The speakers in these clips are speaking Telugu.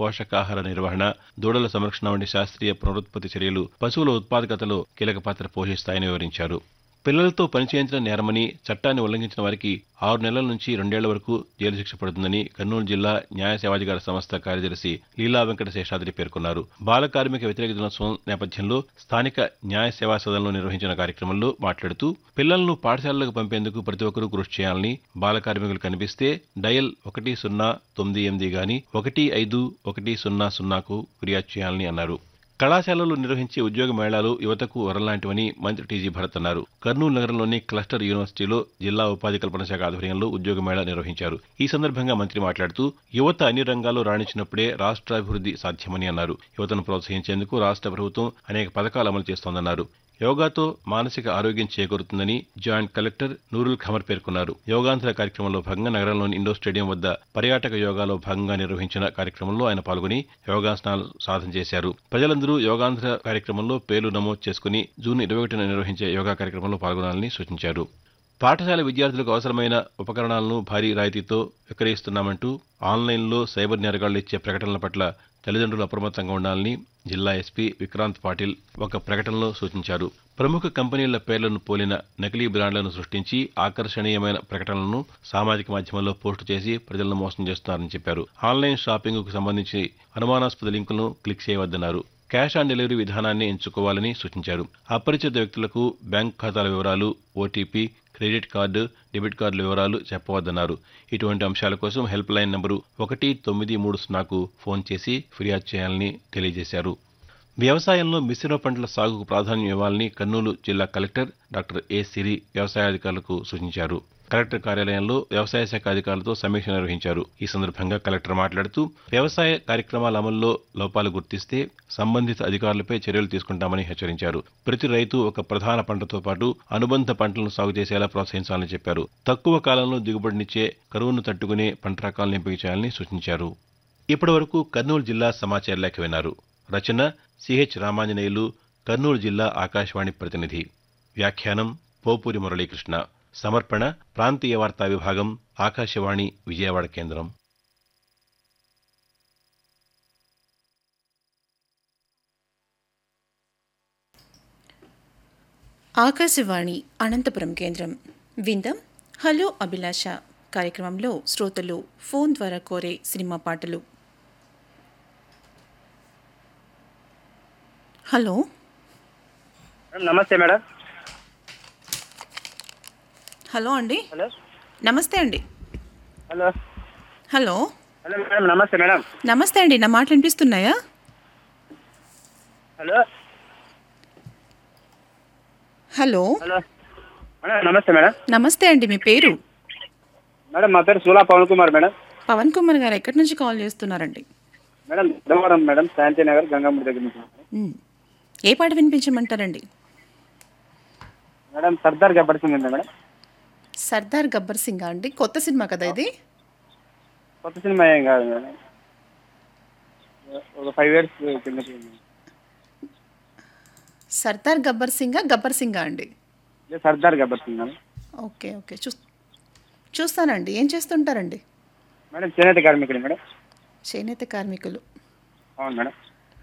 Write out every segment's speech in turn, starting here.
పోషకాహార నిర్వహణ దూడల సంరక్షణ వంటి శాస్త్రీయ పునరుత్పత్తి చర్యలు పశువుల ఉత్పాదకతలో కీలక పాత్ర పోషిస్తాయని వివరించారు పిల్లలతో పనిచేయించడం నేరమని చట్టాన్ని ఉల్లంఘించిన వారికి ఆరు నెలల నుంచి రెండేళ్ల వరకు జైలు శిక్ష పడుతుందని కర్నూలు జిల్లా న్యాయ సేవాధికార సంస్థ కార్యదర్శి లీలా వెంకట శేషాద్రి పేర్కొన్నారు బాల కార్మిక వ్యతిరేక దినోత్సవం నేపథ్యంలో స్థానిక న్యాయ సేవా సదనంలో నిర్వహించిన కార్యక్రమంలో మాట్లాడుతూ పిల్లలను పాఠశాలలకు పంపేందుకు ప్రతి ఒక్కరూ కృషి చేయాలని బాల కార్మికులు కనిపిస్తే డయల్ ఒకటి సున్నా తొమ్మిది ఎనిమిది గాని ఒకటి ఐదు ఒకటి సున్నా సున్నాకు ఫిర్యాదు చేయాలని అన్నారు కళాశాలలు నిర్వహించే ఉద్యోగ మేళాలు యువతకు వరలాంటివని మంత్రి టీజీ భరత్ అన్నారు కర్నూలు నగరంలోని క్లస్టర్ యూనివర్సిటీలో జిల్లా ఉపాధి కల్పన శాఖ ఆధ్వర్యంలో ఉద్యోగ మేళా నిర్వహించారు ఈ సందర్భంగా మంత్రి మాట్లాడుతూ యువత అన్ని రంగాల్లో రాణించినప్పుడే రాష్ట్రాభివృద్ధి సాధ్యమని అన్నారు యువతను ప్రోత్సహించేందుకు రాష్ట్ర ప్రభుత్వం అనేక పథకాలు అమలు చేస్తోందన్నారు యోగాతో మానసిక ఆరోగ్యం చేకూరుతుందని జాయింట్ కలెక్టర్ నూరుల్ ఖమర్ పేర్కొన్నారు యోగాంధ్ర కార్యక్రమంలో భాగంగా నగరంలోని ఇండోర్ స్టేడియం వద్ద పర్యాటక యోగాలో భాగంగా నిర్వహించిన కార్యక్రమంలో ఆయన పాల్గొని యోగాసనాలు సాధన చేశారు ప్రజలందరూ యోగాంధ్ర కార్యక్రమంలో పేర్లు నమోదు చేసుకుని జూన్ ఇరవై ఒకటిన నిర్వహించే యోగా కార్యక్రమంలో పాల్గొనాలని సూచించారు పాఠశాల విద్యార్థులకు అవసరమైన ఉపకరణాలను భారీ రాయితీతో విక్రయిస్తున్నామంటూ ఆన్లైన్లో సైబర్ నేరగాళ్లు ఇచ్చే ప్రకటనల పట్ల తల్లిదండ్రులు అప్రమత్తంగా ఉండాలని జిల్లా ఎస్పీ విక్రాంత్ పాటిల్ ఒక ప్రకటనలో సూచించారు ప్రముఖ కంపెనీల పేర్లను పోలిన నకిలీ బ్రాండ్లను సృష్టించి ఆకర్షణీయమైన ప్రకటనలను సామాజిక మాధ్యమాల్లో పోస్టు చేసి ప్రజలను మోసం చేస్తున్నారని చెప్పారు ఆన్లైన్ షాపింగ్కు సంబంధించి అనుమానాస్పద లింకులను క్లిక్ చేయవద్దన్నారు క్యాష్ ఆన్ డెలివరీ విధానాన్ని ఎంచుకోవాలని సూచించారు అపరిచిత వ్యక్తులకు బ్యాంక్ ఖాతాల వివరాలు ఓటీపీ క్రెడిట్ కార్డు డెబిట్ కార్డుల వివరాలు చెప్పవద్దన్నారు ఇటువంటి అంశాల కోసం హెల్ప్ లైన్ నంబరు ఒకటి తొమ్మిది మూడు సున్నాకు ఫోన్ చేసి ఫిర్యాదు చేయాలని తెలియజేశారు వ్యవసాయంలో మిశ్రమ పంటల సాగుకు ప్రాధాన్యం ఇవ్వాలని కర్నూలు జిల్లా కలెక్టర్ డాక్టర్ ఏ సిరి వ్యవసాయాధికారులకు సూచించారు కలెక్టర్ కార్యాలయంలో వ్యవసాయ శాఖ అధికారులతో సమీక్ష నిర్వహించారు ఈ సందర్భంగా కలెక్టర్ మాట్లాడుతూ వ్యవసాయ కార్యక్రమాల అమల్లో లోపాలు గుర్తిస్తే సంబంధిత అధికారులపై చర్యలు తీసుకుంటామని హెచ్చరించారు ప్రతి రైతు ఒక ప్రధాన పంటతో పాటు అనుబంధ పంటలను సాగు చేసేలా ప్రోత్సహించాలని చెప్పారు తక్కువ కాలంలో దిగుబడినిచ్చే కరువును తట్టుకునే పంట రకాలను ఎంపిక చేయాలని సూచించారు ఇప్పటివరకు కర్నూలు జిల్లా సమాచార లేఖ విన్నారు రచన సిహెచ్ రామాంజనేయులు కర్నూలు జిల్లా ఆకాశవాణి ప్రతినిధి వ్యాఖ్యానం పోపూరి మురళీకృష్ణ సమర్పణ ప్రాంతీయ వార్తా విభాగం ఆకాశవాణి విజయవాడ కేంద్రం ఆకాశవాణి అనంతపురం కేంద్రం విందం హలో అభిలాష కార్యక్రమంలో శ్రోతలు ఫోన్ ద్వారా కోరే సినిమా పాటలు హలో మేడం నమస్తే మేడం హలో అండి హలో నమస్తే అండి హలో హలో హలో మేడం నమస్తే మేడం నమస్తే అండి నా మాటలు వినిపిస్తున్నాయా హలో హలో హలో మేడం నమస్తే మేడం నమస్తే అండి మీ పేరు మేడం మా పేరు సూలా పవన్ కుమార్ మేడం పవన్ కుమార్ గారు ఎక్కడి నుంచి కాల్ చేస్తున్నారండి మేడం ధర్మవరం మేడం శాంతినగర్ గంగాముడి దగ్గర నుంచి ఉమ్. ఏ పాట వినిపించమంటారండి మేడం సర్దార్ గబ్బర్ సింగ్ ఉందా మేడం సర్దార్ గబ్బర్ సింగ్ అండి కొత్త సినిమా కదా ఇది కొత్త సినిమా ఏం కాదు మేడం ఒక ఫైవ్ ఇయర్స్ కిందకి ఉంది. సర్దార్ గబ్బర్ సింగా గబ్బర్ సింగా అండి ఇదే Sardaar Gabbar Singh madam okay okay చూ చూస్తానండి ఏం చేస్తుంటారండి మేడం చేనేత కార్మికుడు మేడం చేనేత కార్మికులు అవును మేడం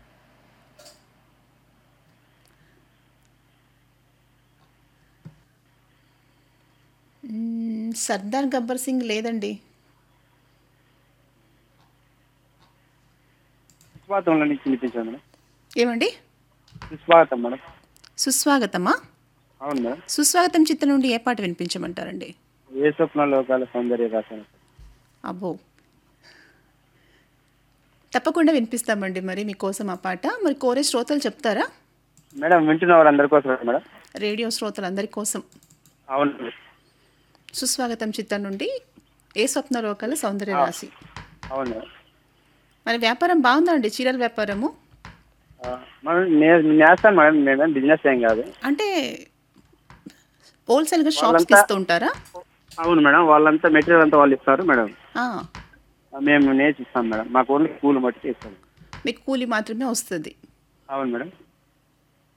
మ్మ్, సర్దార్ గబ్బర్ సింగ్ లేదండి సుస్వాగతంలో నుంచి వినిపించాను మేడం ఏమండి సుస్వాగతం మేడం సుస్వాగతమా అవును మేడం సుస్వాగతం చిత్రం నుండి ఏ పాట వినిపించమంటారండి ఏ స్వప్న లోకాల సౌందర్య రాశాను అబ్బో తప్పకుండా వినిపిస్తామండి మరి మీకోసం ఆ పాట మరి కోరే శ్రోతలు చెప్తారా మేడం వింటున్న వారందరి కోసం మేడం రేడియో శ్రోతలందరి కోసం అవును మేడం. సుస్వాగతం చిత్రం నుండి ఏ స్వప్న లోకాల సౌందర్య రాశి అవును మేడం మరి వ్యాపారం బాగుందా అండి చీరల వ్యాపారము ఆ, మనం నే- నేస్తాం మేడం మేడం బిజినెస్ ఏం కాదు అంటే హోల్సేల్గా షాప్స్కి వాళ్ళంతా- ఇస్తూ ఉంటారా అవును మేడం వాళ్ళంతా మెటీరియల్ అంతా వాళ్ళు ఇస్తారు మేడం ఆ, మేము నేర్చి ఇస్తాం మేడం మాకు ఓన్లీ కూలి మట్టుకు ఇస్తాం మీకు కూలి మాత్రమే వస్తుంది అవును మేడం